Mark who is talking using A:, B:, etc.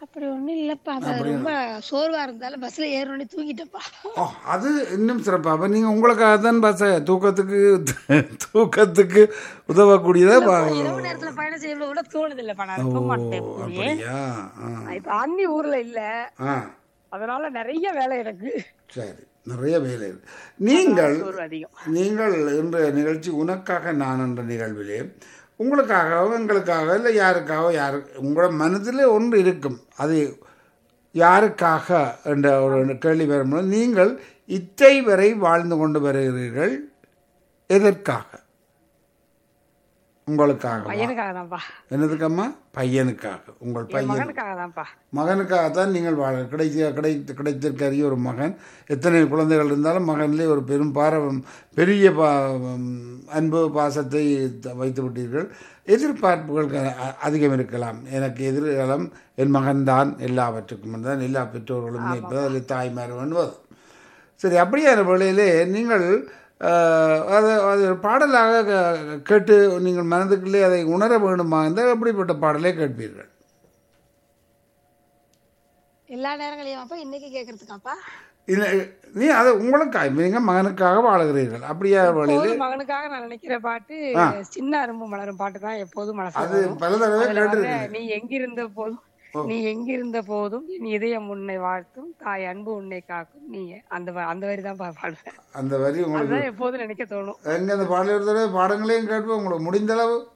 A: அப்படி ஒண்ணும் இல்லப்பா அது ரொம்ப சோர்வா இருந்தாலும் பஸ்ல ஏறணும்னு தூங்கிட்டப்பா
B: ஓ அது இன்னும் சிறப்பு அப்போ நீங்கள் உங்களுக்காக தான் பஸ் தூக்கத்துக்கு தூக்கத்துக்கு உதவக்கூடியதா பா-
A: இரவு நேரத்துல பயணம் செய்யறது கூட தோணுது இல்லப்பா நான் போக மாட்டேன் எப்பவுமே.
B: அப்படியா ஆ
A: இப்ப அண்ணி ஊர்ல இல்ல
B: ஆ
A: அதனால நிறைய வேலை எனக்கு
B: சரி நிறைய வேலை இருக்கு நீங்கள்
A: சோர்வு அதிகம்
B: நீங்கள் இன்றைய நிகழ்ச்சி உனக்காக நான் என்ற நிகழ்விலே உங்களுக்காகவோ எங்களுக்காக இல்லை யாருக்காகவோ யாரு உங்களோட மனதில் ஒன்று இருக்கும் அது யாருக்காக என்ற ஒரு கேள்வி வரும்போது நீங்கள் இத்தை வரை வாழ்ந்து கொண்டு வருகிறீர்கள் எதற்காக உங்களுக்காக
A: பையனுக்காக தான்ப்பா
B: என்னதுக்கம்மா பையனுக்காக உங்கள்
A: என்
B: பையன்
A: மகனுக்காக தான்ப்பா
B: மகனுக்காகத்தான் நீங்கள் வாழ கிடைக்க கிடைத்து கிடைத்திருக்க அரிய ஒரு மகன் எத்தனை குழந்தைகள் இருந்தாலும் மகனிலே ஒரு பெரும் பாரம் பெரிய பா அன்பு பாசத்தை த- வைத்து விட்டீர்கள் எதிர்பார்ப்புகள் க- அ- அதிகம் இருக்கலாம் எனக்கு எதிர்காலம் என் மகன்தான் எல்லாவற்றுக்கும் தான் எல்லா பெற்றோர்களும் நினைப்பது அதில் தாய்மார் வேண்டுவது சரி அப்படியான வேளையிலே நீங்கள் அஹ், அது அது ஒரு பாடலாக க- கேட்டு நீங்கள் மனதுக்குள்ளே அதை உணர வேண்டுமா இருந்தால் எப்படிப்பட்ட பாடலை கேட்பீர்கள்
A: எல்லா நேரங்களையும் அப்பா இன்னைக்கு கேக்குறதுக்காப்பா
B: இல்லை நீ அது உங்களுக்காக நீங்கள் மகனுக்காக வாழுகிறீர்கள் அப்படியா வழியில்
A: எப்போதும் மகனுக்காக நான் நினைக்கிற பாட்டு சின்ன அரும்பு மலரும் பாட்டு தான் எப்போதும் மனசு
B: அது பல தடவை
A: அதுல வர்ற
B: கேட்டு
A: நீ எங்கிருந்த போதும் நீ எங்கிருந்த போதும் என் இதயம் உன்னை வாழ்த்தும் தாய் அன்பு உன்னை காக்கும் நீ அந்த வ- அந்த வரி தான் பாடுவேன்
B: அந்த வரி உங்களுக்கு
A: அதுதான் எப்போதும் நினைக்க தோணும்
B: எங்க அந்த பாடல் ஒரு தடவை பாடங்களையும் கேட்போம் உங்களுக்கு முடிந்த அளவு